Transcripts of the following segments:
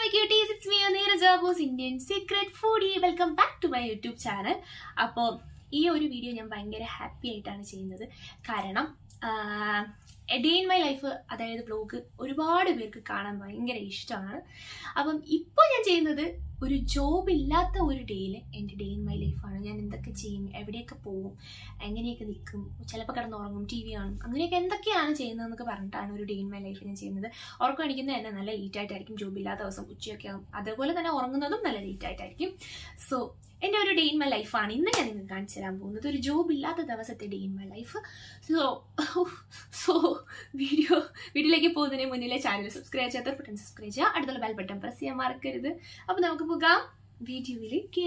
quotes it's me Neeraja Bose Indian secret foodie welcome back to my YouTube channel അപ്പോൾ ഈ ഒരു video ഞാൻ ഭയങ്കര ഹാപ്പി ആയിട്ടാണ് ചെയ്യുന്നത് കാരണം ഡേ ഇൻ മൈ ലൈഫ് അതായത് വ്ലോഗ് ഒരുപാട് പേർക്ക് കാണാൻ ഭയങ്കര ഇഷ്ടമാണ് അപ്പം ഇപ്പോൾ ഞാൻ ചെയ്യുന്നത് ഒരു ജോബ് ഇല്ലാത്ത ഒരു ഡേയിൽ എൻ്റെ ഡേ ഇൻ മൈ ലൈഫാണ് ഞാൻ എന്തൊക്കെ ചെയ്യും എവിടെയൊക്കെ പോവും എങ്ങനെയൊക്കെ നിൽക്കും ചിലപ്പോൾ കിടന്നുറങ്ങും ടി വി കാണും അങ്ങനെയൊക്കെ എന്തൊക്കെയാണ് ചെയ്യുന്നതെന്നൊക്കെ പറഞ്ഞിട്ടാണ് ഒരു ഡേ ഇൻ മൈ ലൈഫ് ഞാൻ ചെയ്യുന്നത് ഉറക്കം അടിക്കുന്നത് തന്നെ നല്ല ലേറ്റ് ആയിട്ടായിരിക്കും ജോബ് ഇല്ലാത്ത ദിവസം ഉച്ചയൊക്കെ ആകും അതേപോലെ തന്നെ ഉറങ്ങുന്നതും നല്ല ലേറ്റ് ആയിട്ടായിരിക്കും സോ എൻ്റെ ഒരു ഡേ ഇൻ മൈ ലൈഫാണ് ഇന്ന് ഞാൻ നിങ്ങൾക്ക് കാണിച്ചു തരാൻ പോകുന്നത് ഒരു ജോബ് ഇല്ലാത്ത ദിവസത്തെ day in my life so so video വീഡിയോയിലേക്ക് പോകുന്നതിന് മുന്നിലെ ചാനൽ സബ്സ്ക്രൈബ് ചെയ്യാത്ത ബട്ടൺ സബ്സ്ക്രൈബ് ചെയ്യുക അടുത്തുള്ള ബെൽ ബട്ടൺ പ്രസ് ചെയ്യാൻ മറക്കരുത് അപ്പോൾ നമുക്ക് പോകാം വീഡിയോയിലേക്ക്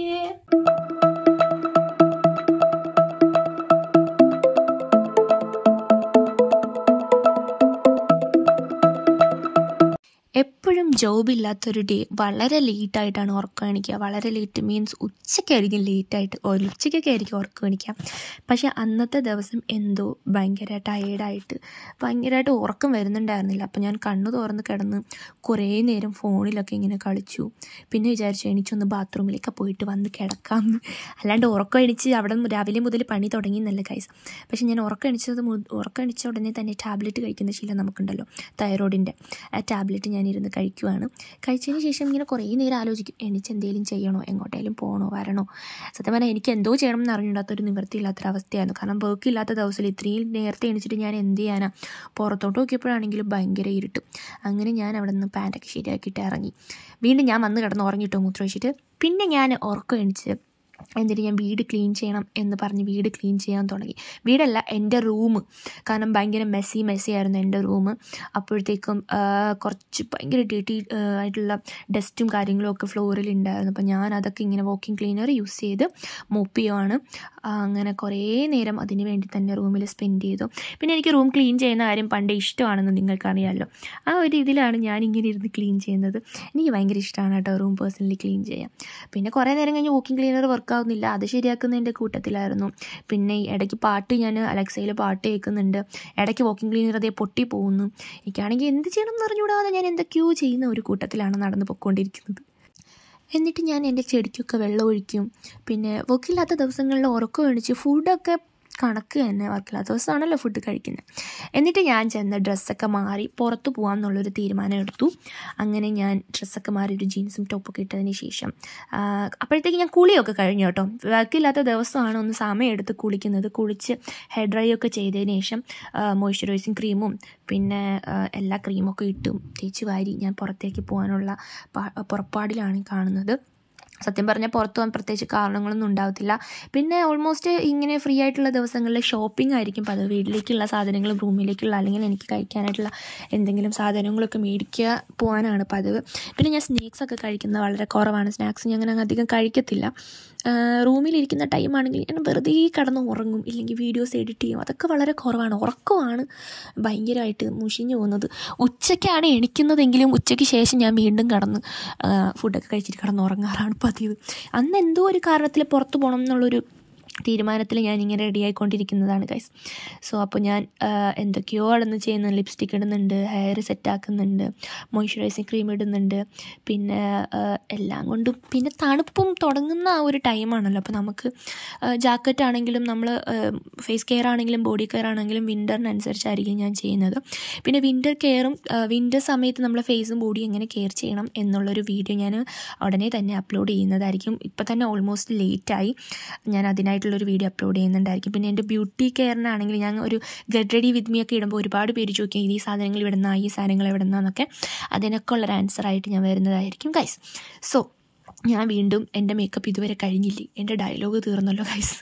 എപ്പോഴും ജോബ് ഇല്ലാത്തൊരു ഡേ വളരെ ലേറ്റ് ആയിട്ടാണ് ഉറക്കം എണിക്കുക വളരെ ലേറ്റ് മീൻസ് ഉച്ചയ്ക്കായിരിക്കും ലേറ്റ് ആയിട്ട് ഒരു ഉച്ചയ്ക്കൊക്കെ ആയിരിക്കും ഉറക്കം എണിക്കുക പക്ഷെ അന്നത്തെ ദിവസം എന്തോ ഭയങ്കര ടയേർഡായിട്ട് ഭയങ്കരമായിട്ട് ഉറക്കം വരുന്നുണ്ടായിരുന്നില്ല അപ്പം ഞാൻ കണ്ണു തുറന്ന് കിടന്ന് കുറേ നേരം ഫോണിലൊക്കെ ഇങ്ങനെ കളിച്ചു പിന്നെ വിചാരിച്ചു എണിച്ചൊന്ന് ബാത്റൂമിലേക്ക് പോയിട്ട് വന്ന് കിടക്കാം അല്ലാണ്ട് ഉറക്കം എണിച്ച് അവിടെ രാവിലെ മുതൽ പണി തുടങ്ങി എന്നല്ല കൈസ് പക്ഷെ ഞാൻ ഉറക്കം എണിച്ചത് ഉറക്കം എണിച്ച ഉടനെ തന്നെ ടാബ്ലറ്റ് കഴിക്കുന്ന ശീലം നമുക്കുണ്ടല്ലോ തൈറോയിഡിൻ്റെ ആ ടാബ്ലറ്റ് ഞാൻ ഇരുന്ന് കഴിക്കുവാണ് കഴിച്ചതിന് ശേഷം ഇങ്ങനെ കുറേ നേരം ആലോചിക്കും എണിച്ച് എന്തെങ്കിലും ചെയ്യണോ എങ്ങോട്ടേലും പോകണോ വരണോ സത്യം പറഞ്ഞാൽ എനിക്ക് എന്തോ ചെയ്യണം എന്ന് അറിഞ്ഞിടാത്തൊരു നിവൃത്തിയില്ലാത്തൊരവസ്ഥയായിരുന്നു കാരണം വർക്ക് ഇല്ലാത്ത ദിവസത്തിൽ ഇത്രയും നേരത്തെ എണിച്ചിട്ട് ഞാൻ എന്ത് ചെയ്യാനാ പുറത്തോട്ട് നോക്കിയപ്പോഴാണെങ്കിലും ഭയങ്കര ഇരുട്ടും അങ്ങനെ ഞാൻ അവിടെ നിന്ന് പാൻറ്റൊക്കെ ശരിയാക്കിയിട്ട് ഇറങ്ങി വീണ്ടും ഞാൻ വന്ന് കിടന്ന് ഉറങ്ങിട്ടോ മൂത്രമൊഴിച്ചിട്ട് പിന്നെ ഞാൻ ഉറക്കം എണിച്ച് എന്നിട്ട് ഞാൻ വീട് ക്ലീൻ ചെയ്യണം എന്ന് പറഞ്ഞ് വീട് ക്ലീൻ ചെയ്യാൻ തുടങ്ങി വീടല്ല എൻ്റെ റൂം കാരണം ഭയങ്കര മെസ്സി മെസ്സി ആയിരുന്നു എൻ്റെ റൂം അപ്പോഴത്തേക്കും കുറച്ച് ഭയങ്കര ഡേറ്റി ആയിട്ടുള്ള ഡസ്റ്റും കാര്യങ്ങളും ഒക്കെ ഫ്ലോറിൽ ഉണ്ടായിരുന്നു അപ്പോൾ ഞാൻ അതൊക്കെ ഇങ്ങനെ വോക്കിംഗ് ക്ലീനർ യൂസ് ചെയ്ത് മോപ്പ് ചെയ്യുവാണ് അങ്ങനെ കുറേ നേരം അതിന് വേണ്ടി തന്നെ റൂമിൽ സ്പെൻഡ് ചെയ്തു പിന്നെ എനിക്ക് റൂം ക്ലീൻ ചെയ്യുന്ന കാര്യം പണ്ടേ ഇഷ്ടമാണെന്ന് നിങ്ങൾക്കറിയാമല്ലോ ആ ഒരു ഇതിലാണ് ഞാൻ ഇങ്ങനെ ഇരുന്ന് ക്ലീൻ ചെയ്യുന്നത് എനിക്ക് ഭയങ്കര ഇഷ്ടമാണ് കേട്ടോ റൂം പേഴ്സണലി ക്ലീൻ ചെയ്യാൻ പിന്നെ കുറേ നേരം കഴിഞ്ഞ് വോക്കിംഗ് ക്ലീനർ വർക്ക് ആവുന്നില്ല അത് ശരിയാക്കുന്നതിൻ്റെ കൂട്ടത്തിലായിരുന്നു പിന്നെ ഇടയ്ക്ക് പാട്ട് ഞാൻ അലക്സയിൽ പാട്ട് കേൾക്കുന്നുണ്ട് ഇടയ്ക്ക് വോക്കിംഗ് ക്ലീനർ അതേ പൊട്ടി പോകുന്നു എനിക്കാണെങ്കിൽ എന്ത് ചെയ്യണം എന്ന് അറിഞ്ഞുകൂടാതെ ഞാൻ എന്തൊക്കെയോ ചെയ്യുന്ന ഒരു കൂട്ടത്തിലാണ് നടന്നു പൊയ്ക്കൊണ്ടിരിക്കുന്നത് എന്നിട്ട് ഞാൻ എൻ്റെ ചെടിക്കൊക്കെ വെള്ളം ഒഴിക്കും പിന്നെ വർക്കില്ലാത്ത ദിവസങ്ങളിൽ ഉറക്കം ഒഴിച്ച് ഫുഡൊക്കെ കണക്ക് തന്നെ വർക്കില്ലാത്ത ദിവസമാണല്ലോ ഫുഡ് കഴിക്കുന്നത് എന്നിട്ട് ഞാൻ ചെന്ന് ഡ്രസ്സൊക്കെ മാറി പുറത്ത് പോകാം എന്നുള്ളൊരു തീരുമാനം എടുത്തു അങ്ങനെ ഞാൻ ഡ്രസ്സൊക്കെ മാറി ഒരു ജീൻസും ടോപ്പൊക്കെ ഇട്ടതിന് ശേഷം അപ്പോഴത്തേക്ക് ഞാൻ കുളിയൊക്കെ കഴിഞ്ഞു കേട്ടോ വർക്കില്ലാത്ത ദിവസമാണ് ഒന്ന് സമയം എടുത്ത് കുളിക്കുന്നത് കുളിച്ച് ഹെയർ ഡ്രൈ ഒക്കെ ചെയ്തതിന് ശേഷം മോയ്സ്ചറൈസിങ് ക്രീമും പിന്നെ എല്ലാ ക്രീമൊക്കെ ഇട്ടും തേച്ച് വാരി ഞാൻ പുറത്തേക്ക് പോകാനുള്ള പുറപ്പാടിലാണ് കാണുന്നത് സത്യം പറഞ്ഞാൽ പുറത്ത് പോകാൻ പ്രത്യേകിച്ച് കാരണങ്ങളൊന്നും ഉണ്ടാകത്തില്ല പിന്നെ ഓൾമോസ്റ്റ് ഇങ്ങനെ ഫ്രീ ആയിട്ടുള്ള ദിവസങ്ങളിൽ ഷോപ്പിംഗ് ആയിരിക്കും പതിവ് വീട്ടിലേക്കുള്ള സാധനങ്ങളും റൂമിലേക്കുള്ള അല്ലെങ്കിൽ എനിക്ക് കഴിക്കാനായിട്ടുള്ള എന്തെങ്കിലും സാധനങ്ങളൊക്കെ മേടിക്കുക പോകാനാണ് പതിവ് പിന്നെ ഞാൻ സ്നാക്സ് ഒക്കെ കഴിക്കുന്നത് വളരെ കുറവാണ് സ്നാക്സ് ഞാൻ അങ്ങനെ അധികം കഴിക്കത്തില്ല റൂമിലിരിക്കുന്ന ടൈമാണെങ്കിൽ ഞാൻ വെറുതെ കിടന്ന് ഉറങ്ങും ഇല്ലെങ്കിൽ വീഡിയോസ് എഡിറ്റ് ചെയ്യും അതൊക്കെ വളരെ കുറവാണ് ഉറക്കമാണ് ഭയങ്കരമായിട്ട് മുഷിഞ്ഞു പോകുന്നത് ഉച്ചയ്ക്കാണ് എണിക്കുന്നതെങ്കിലും ഉച്ചയ്ക്ക് ശേഷം ഞാൻ വീണ്ടും കിടന്ന് ഫുഡൊക്കെ കഴിച്ചിട്ട് കിടന്ന് ഉറങ്ങാറാണ് പതിവ് അന്ന് എന്തോ ഒരു കാരണത്തിൽ പുറത്ത് പോകണം എന്നുള്ളൊരു തീരുമാനത്തിൽ ഞാനിങ്ങനെ റെഡി ആയിക്കൊണ്ടിരിക്കുന്നതാണ് ഗൈസ് സോ അപ്പോൾ ഞാൻ എന്തൊക്കെയോ അടന്ന് ചെയ്യുന്നു ലിപ്സ്റ്റിക് ഇടുന്നുണ്ട് ഹെയർ സെറ്റാക്കുന്നുണ്ട് മോയ്സ്ചറൈസിങ് ക്രീം ഇടുന്നുണ്ട് പിന്നെ എല്ലാം കൊണ്ടും പിന്നെ തണുപ്പും തുടങ്ങുന്ന ആ ഒരു ടൈമാണല്ലോ അപ്പോൾ നമുക്ക് ജാക്കറ്റ് ആണെങ്കിലും നമ്മൾ ഫേസ് കെയർ ആണെങ്കിലും ബോഡി കെയർ ആണെങ്കിലും വിൻ്ററിനനുസരിച്ചായിരിക്കും ഞാൻ ചെയ്യുന്നത് പിന്നെ വിൻ്റർ കെയറും വിൻ്റർ സമയത്ത് നമ്മൾ ഫേസും ബോഡിയും എങ്ങനെ കെയർ ചെയ്യണം എന്നുള്ളൊരു വീഡിയോ ഞാൻ ഉടനെ തന്നെ അപ്ലോഡ് ചെയ്യുന്നതായിരിക്കും ഇപ്പോൾ തന്നെ ഓൾമോസ്റ്റ് ലേറ്റായി ഞാൻ അതിനായിട്ട് ആയിട്ടുള്ളൊരു വീഡിയോ അപ്ലോഡ് ചെയ്യുന്നുണ്ടായിരിക്കും പിന്നെ എൻ്റെ ബ്യൂട്ടി കെയറിനാണെങ്കിൽ ഞാൻ ഒരു ഗെറ്റ് റെഡി വിത്ത് മീ ഒക്കെ ഇടുമ്പോൾ ഒരുപാട് പേര് ചോദിക്കും ഈ സാധനങ്ങൾ ഇവിടെ നിന്നാ ഈ സാധനങ്ങൾ എവിടെ നിന്നാന്നൊക്കെ അതിനൊക്കെ ഉള്ളൊരു ആൻസറായിട്ട് ഞാൻ വരുന്നതായിരിക്കും ഗൈസ് സോ ഞാൻ വീണ്ടും എൻ്റെ മേക്കപ്പ് ഇതുവരെ കഴിഞ്ഞില്ലേ എൻ്റെ ഡയലോഗ് തീർന്നല്ലോ ഗൈസ്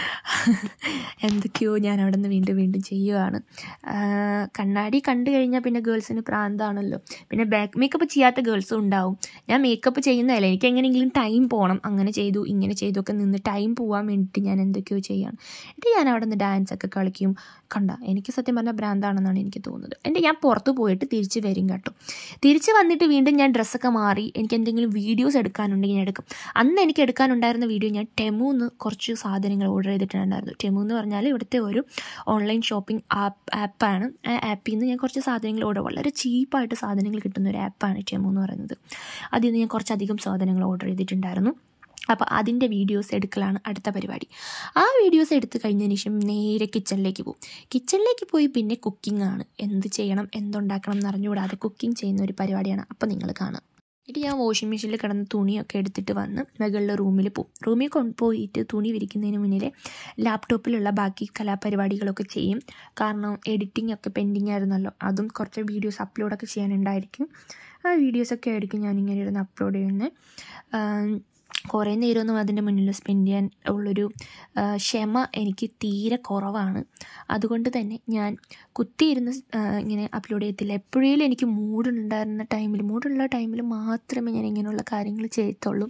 എന്തൊക്കെയോ ഞാൻ അവിടെ നിന്ന് വീണ്ടും വീണ്ടും ചെയ്യുകയാണ് കണ്ണാടി കണ്ടു കഴിഞ്ഞാൽ പിന്നെ ഗേൾസിന് പ്രാന്താണല്ലോ പിന്നെ ബാക്ക് മേക്കപ്പ് ചെയ്യാത്ത ഗേൾസും ഉണ്ടാവും ഞാൻ മേക്കപ്പ് ചെയ്യുന്നതല്ല എനിക്ക് എങ്ങനെയെങ്കിലും ടൈം പോകണം അങ്ങനെ ചെയ്തു ഇങ്ങനെ ചെയ്തു ഒക്കെ നിന്ന് ടൈം പോകാൻ വേണ്ടിയിട്ട് ഞാൻ എന്തൊക്കെയോ ചെയ്യാണ് എന്നിട്ട് ഞാൻ അവിടെ നിന്ന് ഡാൻസ് ഒക്കെ കളിക്കും കണ്ട എനിക്ക് സത്യം പറഞ്ഞാൽ ഭ്രാന്താണെന്നാണ് എനിക്ക് തോന്നുന്നത് എൻ്റെ ഞാൻ പുറത്ത് പോയിട്ട് തിരിച്ച് വരും കേട്ടോ തിരിച്ച് വന്നിട്ട് വീണ്ടും ഞാൻ ഡ്രസ്സൊക്കെ മാറി എനിക്ക് എന്തെങ്കിലും വീഡിയോസ് എടുക്കാനുണ്ടെങ്കിൽ ഞാൻ എടുക്കും അന്ന് എനിക്ക് എടുക്കാനുണ്ടായിരുന്ന വീഡിയോ ഞാൻ ടെമൂന്ന് കുറച്ച് സാധനങ്ങൾ ഓർഡർ ചെയ്തിട്ട് ചെയ്തിട്ടുണ്ടായിരുന്നു ടെമു എന്ന് പറഞ്ഞാൽ ഇവിടുത്തെ ഒരു ഓൺലൈൻ ഷോപ്പിംഗ് ആപ്പ് ആപ്പാണ് ആ ആപ്പിൽ നിന്ന് ഞാൻ കുറച്ച് സാധനങ്ങൾ ഓർഡർ വളരെ ചീപ്പായിട്ട് സാധനങ്ങൾ കിട്ടുന്ന ഒരു ആപ്പാണ് ടെമു എന്ന് പറയുന്നത് അതിൽ നിന്ന് ഞാൻ കുറച്ചധികം സാധനങ്ങൾ ഓർഡർ ചെയ്തിട്ടുണ്ടായിരുന്നു അപ്പോൾ അതിൻ്റെ വീഡിയോസ് എടുക്കലാണ് അടുത്ത പരിപാടി ആ വീഡിയോസ് എടുത്തു കഴിഞ്ഞതിന് ശേഷം നേരെ കിച്ചണിലേക്ക് പോകും കിച്ചണിലേക്ക് പോയി പിന്നെ കുക്കിംഗ് ആണ് എന്ത് ചെയ്യണം എന്തുണ്ടാക്കണം എന്ന് അറിഞ്ഞുകൂടാതെ കുക്കിംഗ് ചെയ്യുന്ന ഒരു പരിപാടിയാണ് അപ്പോൾ നിങ്ങൾ കാണുക എന്നിട്ട് ഞാൻ വാഷിംഗ് മെഷീനിൽ കിടന്ന് തുണിയൊക്കെ എടുത്തിട്ട് വന്ന് മുകളിലെ റൂമിൽ പോകും റൂമിൽ കൊണ്ടുപോയിട്ട് തുണി വിരിക്കുന്നതിന് മുന്നിൽ ലാപ്ടോപ്പിലുള്ള ബാക്കി കലാപരിപാടികളൊക്കെ ചെയ്യും കാരണം എഡിറ്റിംഗ് ഒക്കെ പെൻഡിങ് ആയിരുന്നല്ലോ അതും കുറച്ച് വീഡിയോസ് അപ്ലോഡൊക്കെ ചെയ്യാനുണ്ടായിരിക്കും ആ വീഡിയോസൊക്കെ ആയിരിക്കും ഞാനിങ്ങനെ ഇരുന്ന് അപ്ലോഡ് ചെയ്യുന്നത് കുറേ നേരമൊന്നും അതിൻ്റെ മുന്നിൽ സ്പെൻഡ് ചെയ്യാൻ ഉള്ളൊരു ക്ഷമ എനിക്ക് തീരെ കുറവാണ് അതുകൊണ്ട് തന്നെ ഞാൻ കുത്തിയിരുന്ന് ഇങ്ങനെ അപ്ലോഡ് ചെയ്യത്തില്ല എപ്പോഴേലും എനിക്ക് മൂടുണ്ടായിരുന്ന ടൈമിൽ മൂടുള്ള ടൈമിൽ മാത്രമേ ഞാൻ ഇങ്ങനെയുള്ള കാര്യങ്ങൾ ചെയ്യത്തുള്ളൂ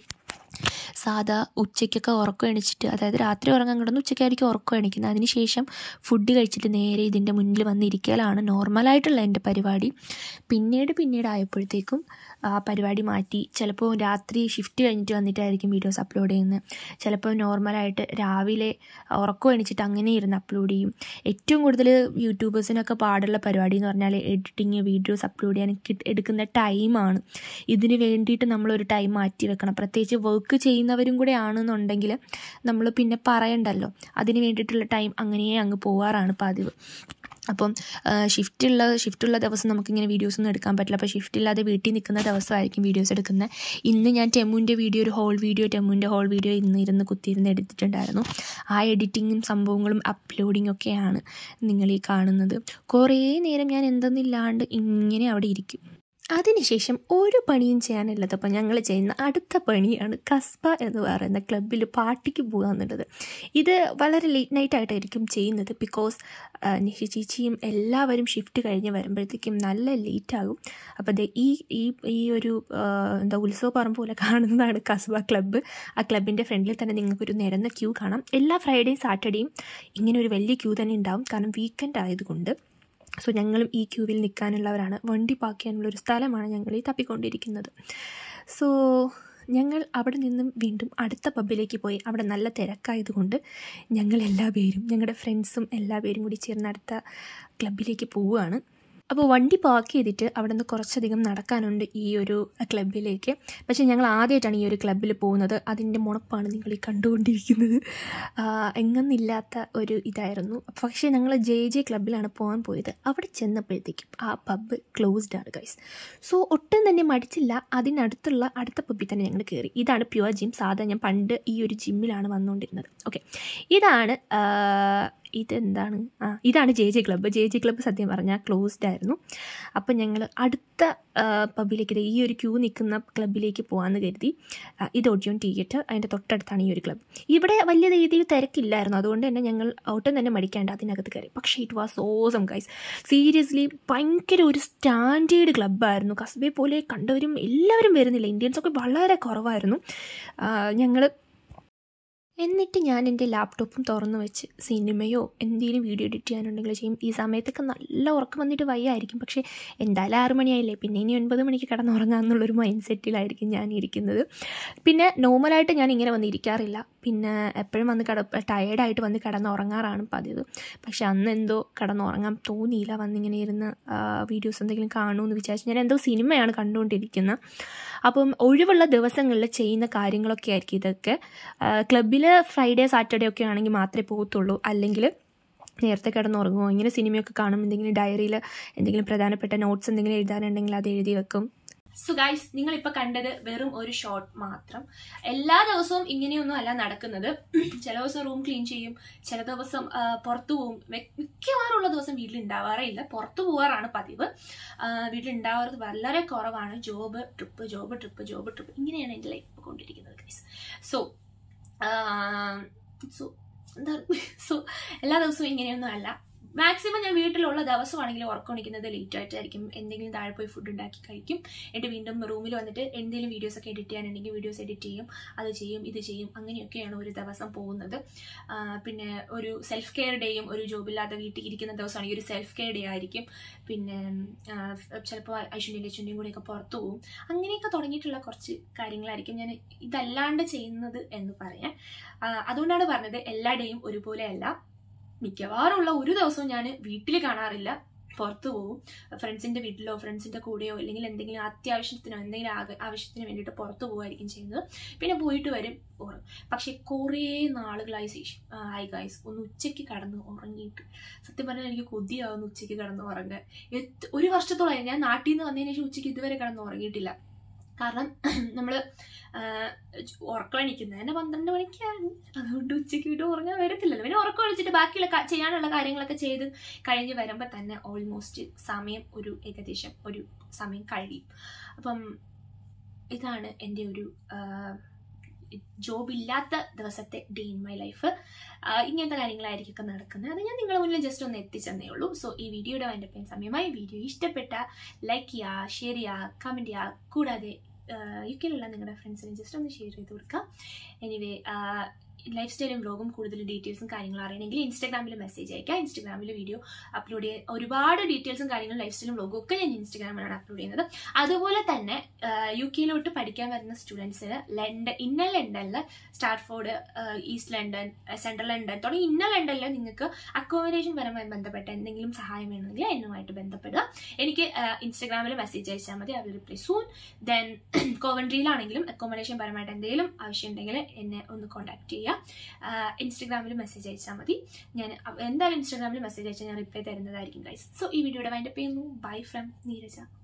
സാധാ ഉച്ചയ്ക്കൊക്കെ ഉറക്കം എണിച്ചിട്ട് അതായത് രാത്രി ഉറങ്ങാൻ കിടന്ന് ഉച്ചയ്ക്കായിരിക്കും ഉറക്കം എണിക്കുന്നത് അതിന് ശേഷം ഫുഡ് കഴിച്ചിട്ട് നേരെ ഇതിൻ്റെ മുന്നിൽ വന്നിരിക്കലാണ് നോർമലായിട്ടുള്ള എൻ്റെ പരിപാടി പിന്നീട് പിന്നീട് ആയപ്പോഴത്തേക്കും ആ പരിപാടി മാറ്റി ചിലപ്പോൾ രാത്രി ഷിഫ്റ്റ് കഴിഞ്ഞിട്ട് വന്നിട്ടായിരിക്കും വീഡിയോസ് അപ്ലോഡ് ചെയ്യുന്നത് ചിലപ്പോൾ നോർമലായിട്ട് രാവിലെ ഉറക്കം എണിച്ചിട്ട് അങ്ങനെ ഇരുന്ന് അപ്ലോഡ് ചെയ്യും ഏറ്റവും കൂടുതൽ യൂട്യൂബേഴ്സിനൊക്കെ പാടുള്ള പരിപാടി എന്ന് പറഞ്ഞാൽ എഡിറ്റിങ് വീഡിയോസ് അപ്ലോഡ് ചെയ്യാൻ എടുക്കുന്ന ടൈമാണ് ഇതിന് വേണ്ടിയിട്ട് നമ്മളൊരു ടൈം മാറ്റി വെക്കണം പ്രത്യേകിച്ച് വർക്ക് ചെയ്യുന്നവരും കൂടെ ആണെന്നുണ്ടെങ്കിൽ നമ്മൾ പിന്നെ പറയണ്ടല്ലോ അതിന് വേണ്ടിയിട്ടുള്ള ടൈം അങ്ങനെ അങ്ങ് പോവാറാണ് പതിവ് അപ്പം ഷിഫ്റ്റുള്ള ഷിഫ്റ്റുള്ള ദിവസം നമുക്കിങ്ങനെ വീഡിയോസ് ഒന്നും എടുക്കാൻ പറ്റില്ല അപ്പോൾ ഷിഫ്റ്റ് ഇല്ലാതെ വീട്ടിൽ നിൽക്കുന്ന ദിവസമായിരിക്കും വീഡിയോസ് എടുക്കുന്നത് ഇന്ന് ഞാൻ ടെമുവിൻ്റെ വീഡിയോ ഒരു ഹോൾ വീഡിയോ ടെമുവിൻ്റെ ഹോൾ വീഡിയോ ഇന്ന് ഇരുന്ന് കുത്തിയിരുന്ന് എടുത്തിട്ടുണ്ടായിരുന്നു ആ എഡിറ്റിങ്ങും സംഭവങ്ങളും അപ്ലോഡിങ്ങും ഒക്കെയാണ് നിങ്ങൾ ഈ കാണുന്നത് കുറേ നേരം ഞാൻ എന്തെന്നില്ലാണ്ട് ഇങ്ങനെ അവിടെ ഇരിക്കും അതിനുശേഷം ഒരു പണിയും ചെയ്യാനില്ലാത്തപ്പോൾ ഞങ്ങൾ ചെയ്യുന്ന അടുത്ത പണിയാണ് കസ്ബ എന്ന് പറയുന്ന ക്ലബ്ബിൽ പാർട്ടിക്ക് പോകുക എന്നുള്ളത് ഇത് വളരെ ലേറ്റ് നൈറ്റ് ആയിട്ടായിരിക്കും ചെയ്യുന്നത് ബിക്കോസ് നിഷി ചേച്ചിയും എല്ലാവരും ഷിഫ്റ്റ് കഴിഞ്ഞ് വരുമ്പോഴത്തേക്കും നല്ല ലേറ്റ് ആകും അപ്പോൾ ദേ ഈ ഈ ഈ ഒരു എന്താ ഉത്സവ പറമ്പ് പോലെ കാണുന്നതാണ് കസ്ബ ക്ലബ്ബ് ആ ക്ലബിൻ്റെ ഫ്രണ്ടിൽ തന്നെ നിങ്ങൾക്കൊരു നിരന്ന ക്യൂ കാണാം എല്ലാ ഫ്രൈഡേയും സാറ്റർഡേയും ഇങ്ങനെ ഒരു വലിയ ക്യൂ തന്നെ ഉണ്ടാവും കാരണം വീക്കെൻഡ് ആയതുകൊണ്ട് സോ ഞങ്ങളും ഈ ക്യൂവിൽ നിൽക്കാനുള്ളവരാണ് വണ്ടി പാർക്ക് ചെയ്യാനുള്ള ഒരു സ്ഥലമാണ് ഞങ്ങൾ ഈ തപ്പിക്കൊണ്ടിരിക്കുന്നത് സോ ഞങ്ങൾ അവിടെ നിന്നും വീണ്ടും അടുത്ത പബ്ബിലേക്ക് പോയി അവിടെ നല്ല തിരക്കായതുകൊണ്ട് ഞങ്ങൾ എല്ലാ പേരും ഞങ്ങളുടെ ഫ്രണ്ട്സും എല്ലാ പേരും കൂടി ചേർന്ന് അടുത്ത ക്ലബിലേക്ക് പോവുകയാണ് അപ്പോൾ വണ്ടി പാർക്ക് ചെയ്തിട്ട് അവിടെ നിന്ന് കുറച്ചധികം നടക്കാനുണ്ട് ഈ ഒരു ക്ലബിലേക്ക് പക്ഷേ ഞങ്ങൾ ആദ്യമായിട്ടാണ് ഈ ഒരു ക്ലബ്ബിൽ പോകുന്നത് അതിൻ്റെ മുണപ്പാണ് നിങ്ങൾ ഈ കണ്ടുകൊണ്ടിരിക്കുന്നത് എങ്ങന്നില്ലാത്ത ഒരു ഇതായിരുന്നു പക്ഷേ ഞങ്ങൾ ജെ ജെ ക്ലബ്ബിലാണ് പോകാൻ പോയത് അവിടെ ചെന്നപ്പോഴത്തേക്കും ആ പബ്ബ് ക്ലോസ്ഡ് ആണ് ഗൈസ് സോ ഒട്ടും തന്നെ മടിച്ചില്ല അതിനടുത്തുള്ള അടുത്ത പബ്ബിൽ തന്നെ ഞങ്ങൾ കയറി ഇതാണ് പ്യുവർ ജിം സാധാ ഞാൻ പണ്ട് ഈ ഒരു ജിമ്മിലാണ് വന്നുകൊണ്ടിരുന്നത് ഓക്കെ ഇതാണ് ഇതെന്താണ് ആ ഇതാണ് J J club J J club സത്യം പറഞ്ഞാൽ ക്ലോസ്ഡ് ആയിരുന്നു അപ്പം ഞങ്ങൾ അടുത്ത പബ്ബിലേക്ക് ഈ ഒരു ക്യൂ നിൽക്കുന്ന ക്ലബ്ബിലേക്ക് പോകാമെന്ന് കരുതി ഇത് ഓഡിയോൺ തിയേറ്റർ അതിൻ്റെ തൊട്ടടുത്താണ് ഈ ഒരു ക്ലബ്ബ് ഇവിടെ വലിയ രീതിയിൽ തിരക്കില്ലായിരുന്നു അതുകൊണ്ട് തന്നെ ഞങ്ങൾ ഒട്ടും തന്നെ മടിക്കാണ്ട് അതിനകത്ത് കയറി പക്ഷേ it was awesome guys seriously ഭയങ്കര ഒരു സ്റ്റാൻഡേർഡ് ക്ലബ്ബായിരുന്നു കസ്ബെ പോലെ കണ്ടവരും എല്ലാവരും വരുന്നില്ല ഇന്ത്യൻസൊക്കെ വളരെ കുറവായിരുന്നു ഞങ്ങൾ എന്നിട്ട് ഞാൻ എൻ്റെ ലാപ്ടോപ്പും തുറന്നു വെച്ച് സിനിമയോ എന്തെങ്കിലും വീഡിയോ എഡിറ്റ് ചെയ്യാനുണ്ടെങ്കിൽ ചെയ്യും ഈ സമയത്തൊക്കെ നല്ല ഉറക്കം വന്നിട്ട് വയ്യായിരിക്കും പക്ഷേ എന്തായാലും ആറ് മണിയായില്ലേ പിന്നെ ഇനി ഒൻപത് മണിക്ക് കിടന്നുറങ്ങാമെന്നുള്ളൊരു മൈൻഡ് സെറ്റിലായിരിക്കും ഞാൻ ഇരിക്കുന്നത് പിന്നെ നോർമലായിട്ട് ഞാൻ ഇങ്ങനെ വന്ന് ഇരിക്കാറില്ല പിന്നെ എപ്പോഴും വന്ന് കിട ടയേർഡായിട്ട് വന്ന് കിടന്നുറങ്ങാറാണ് പതിവ് പക്ഷെ അന്ന് എന്തോ കിടന്നുറങ്ങാൻ തോന്നിയില്ല വന്നിങ്ങനെ ഇരുന്ന് വീഡിയോസ് എന്തെങ്കിലും കാണുമെന്ന് വിചാരിച്ച് ഞാൻ എന്തോ സിനിമയാണ് കണ്ടുകൊണ്ടിരിക്കുന്നത് അപ്പം ഒഴിവുള്ള ദിവസങ്ങളിൽ ചെയ്യുന്ന കാര്യങ്ങളൊക്കെ ആയിരിക്കും ഇതൊക്കെ ക്ലബ്ബിൽ ഫ്രൈഡേ സാറ്റർഡേ ഒക്കെ ആണെങ്കിൽ മാത്രമേ പോകത്തുള്ളൂ അല്ലെങ്കിൽ നേരത്തെ കിടന്നുറങ്ങുമോ ഇങ്ങനെ സിനിമയൊക്കെ കാണും എന്തെങ്കിലും ഡയറിയിൽ എന്തെങ്കിലും പ്രധാനപ്പെട്ട നോട്ട്സ് എന്തെങ്കിലും എഴുതാനുണ്ടെങ്കിൽ അത് എഴുതി വെക്കും സോ ഗൈസ് നിങ്ങൾ ഇപ്പൊ കണ്ടത് വെറും ഒരു ഷോട്ട് മാത്രം എല്ലാ ദിവസവും ഇങ്ങനെയൊന്നും അല്ല നടക്കുന്നത് ചില ദിവസം റൂം ക്ലീൻ ചെയ്യും ചില ദിവസം പുറത്തു പോകും മിക്കവാറുള്ള ദിവസം വീട്ടിൽ ഉണ്ടാവാറേ പുറത്തു പോകാറാണ് പതിവ് വീട്ടിൽ ഉണ്ടാവാറ് വളരെ കുറവാണ് job trip job trip job trip ഇങ്ങനെയാണ് എൻ്റെ ലൈഫ് കൊണ്ടിരിക്കുന്നത് ഗൈസ് സോ സോ എന്താ സോ എല്ലാ ദിവസവും ഇങ്ങനെയൊന്നും അല്ല മാക്സിമം ഞാൻ വീട്ടിലുള്ള ദിവസമാണെങ്കിൽ ഉറക്കം എണീക്കുന്നത് ലേറ്റ് ആയിട്ടായിരിക്കും എന്തെങ്കിലും താഴെ പോയി ഫുഡ് ഉണ്ടാക്കി കഴിക്കും എന്നിട്ട് വീണ്ടും റൂമിൽ വന്നിട്ട് എന്തെങ്കിലും വീഡിയോസ് ഒക്കെ എഡിറ്റ് ചെയ്യാനുണ്ടെങ്കിൽ വീഡിയോസ് എഡിറ്റ് ചെയ്യും അത് ചെയ്യും ഇത് ചെയ്യും അങ്ങനെയൊക്കെയാണ് ഒരു ദിവസം പോകുന്നത് ആ, പിന്നെ ഒരു സെൽഫ് കെയർ ഡേയും ഒരു ജോബില്ലാതെ വീട്ടിൽ ഇരിക്കുന്ന ദിവസമാണെങ്കിൽ ഒരു സെൽഫ് കെയർ ഡേ ആയിരിക്കും പിന്നെ ചിലപ്പോൾ ഐശ്വര്യൻ്റെ അച്ഛൻ്റെയും കൂടെയൊക്കെ പുറത്തു പോകും അങ്ങനെയൊക്കെ തുടങ്ങിയിട്ടുള്ള കുറച്ച് കാര്യങ്ങളായിരിക്കും ഞാൻ ഇതല്ലാണ്ട് ചെയ്യുന്നത് എന്ന് പറയാൻ ആ, അതുകൊണ്ടാണ് പറഞ്ഞത് എല്ലാ ഡേയും ഒരുപോലെ അല്ല മിക്കവാറും ഉള്ള ഒരു ദിവസവും ഞാൻ വീട്ടിൽ കാണാറില്ല പുറത്തു പോകും ഫ്രണ്ട്സിന്റെ വീട്ടിലോ ഫ്രണ്ട്സിന്റെ കൂടെയോ അല്ലെങ്കിൽ എന്തെങ്കിലും അത്യാവശ്യത്തിനോ എന്തെങ്കിലും ആക- ആവശ്യത്തിന് വേണ്ടിയിട്ട് പുറത്തു പോകുമായിരിക്കും ചെയ്യുന്നത് പിന്നെ പോയിട്ട് വരും ഉറങ്ങും പക്ഷെ കുറേ നാളുകളായി ശേഷം ഹായ് ഗൈസ് ഒന്ന് ഉച്ചയ്ക്ക് കടന്ന് ഉറങ്ങിയിട്ട് സത്യം പറഞ്ഞാൽ എനിക്ക് കൊതിയാവുന്നു ഉച്ചയ്ക്ക് കടന്ന് ഉറങ്ങാൻ എത്ര- ഒരു വർഷത്തോളമായി ഞാൻ നാട്ടിൽ നിന്ന് വന്നതിന് ശേഷം ഉച്ചയ്ക്ക് ഇതുവരെ കടന്ന് ഉറങ്ങിയിട്ടില്ല കാരണം നമ്മൾ ഉറക്കം തന്നെ പന്ത്രണ്ട് മണിക്കാണ് അതുകൊണ്ട് ഉച്ചയ്ക്ക് വിട്ട് ഉറങ്ങാൻ വരത്തില്ലല്ലോ പിന്നെ ഉറക്കം ഒഴിച്ചിട്ട് ബാക്കിയുള്ള ക- ചെയ്യാനുള്ള കാര്യങ്ങളൊക്കെ ചെയ്ത് കഴിഞ്ഞ് വരുമ്പോൾ തന്നെ ഓൾമോസ്റ്റ് സമയം ഒരു ഏകദേശം ഒരു സമയം കഴിയും അപ്പം ഇതാണ് എൻ്റെ ഒരു ജോബ് ഇല്ലാത്ത ദിവസത്തെ ഡേ ഇൻ മൈ ലൈഫ് ഇങ്ങനത്തെ കാര്യങ്ങളായിരിക്കും ഒക്കെ നടക്കുന്നത് അത് ഞാൻ നിങ്ങളുടെ മുന്നിൽ ജസ്റ്റ് ഒന്ന് എത്തിച്ചെന്നേ ഉള്ളൂ സോ ഈ വീഡിയോയുടെ എൻ്റെ പേൻ സമയമായി വീഡിയോ ഇഷ്ടപ്പെട്ട ലൈക്ക് ചെയ്യുക ഷെയർ ചെയ്യുക കമൻറ്റ് ചെയ്യുക കൂടാതെ യു കെയിലുള്ള നിങ്ങളുടെ ഫ്രണ്ട്സിന് ജസ്റ്റ് ഒന്ന് ഷെയർ ചെയ്ത് കൊടുക്കുക എനിവേ ലൈഫ് സ്റ്റൈലും ബ്ലോഗും കൂടുതൽ ഡീറ്റെയിൽസും കാര്യങ്ങളും അറിയണമെങ്കിൽ ഇൻസ്റ്റാഗ്രാമിൽ മെസ്സേജ് അയക്കുക ഇൻസ്റ്റാഗ്രാമിൽ വീഡിയോ അപ്ലോഡ് ചെയ്യുക ഒരുപാട് ഡീറ്റെയിൽസും കാര്യങ്ങളും ലൈഫ് സ്റ്റൈലും ബ്ലോഗും ഒക്കെ ഞാൻ ഇൻസ്റ്റാഗ്രാമിലാണ് അപ്ലോഡ് ചെയ്യുന്നത് അതുപോലെ തന്നെ യു കെയിലോട്ട് പഠിക്കാൻ വരുന്ന സ്റ്റുഡൻസിന് ലണ്ടൻ ഇന്നർ ലണ്ടനിൽ Stratford east London central London തുടങ്ങി ഇന്നർ ലണ്ടനിൽ നിങ്ങൾക്ക് അക്കോമഡേഷൻ പരമായി ബന്ധപ്പെട്ട എന്തെങ്കിലും സഹായം വേണമെങ്കിൽ എന്നുമായിട്ട് ബന്ധപ്പെടുക എനിക്ക് ഇൻസ്റ്റാഗ്രാമിൽ മെസ്സേജ് അയച്ചാൽ മതി അവർ റിപ്ലൈ സൂൺ ദെൻ കോവൻട്രിയിലാണെങ്കിലും അക്കോമഡേഷൻ പരമായിട്ട് എന്തെങ്കിലും ആവശ്യമുണ്ടെങ്കിൽ എന്നെ ഒന്ന് കോൺടാക്ട് ചെയ്യുക ഇൻസ്റ്റാഗ്രാമിൽ മെസ്സേജ് അയച്ചാൽ മതി ഞാൻ അ- എന്തായാലും ഇൻസ്റ്റാഗ്രാമിൽ മെസ്സേജ് അയച്ചാൽ ഞാൻ റിപ്ലൈ തരുന്നതായിരിക്കും ഗൈസ് സോ ഈ വീഡിയോയുടെ വൈൻഡപ്പ് ചെയ്യുന്നു ബൈ ഫ്രം നീരജ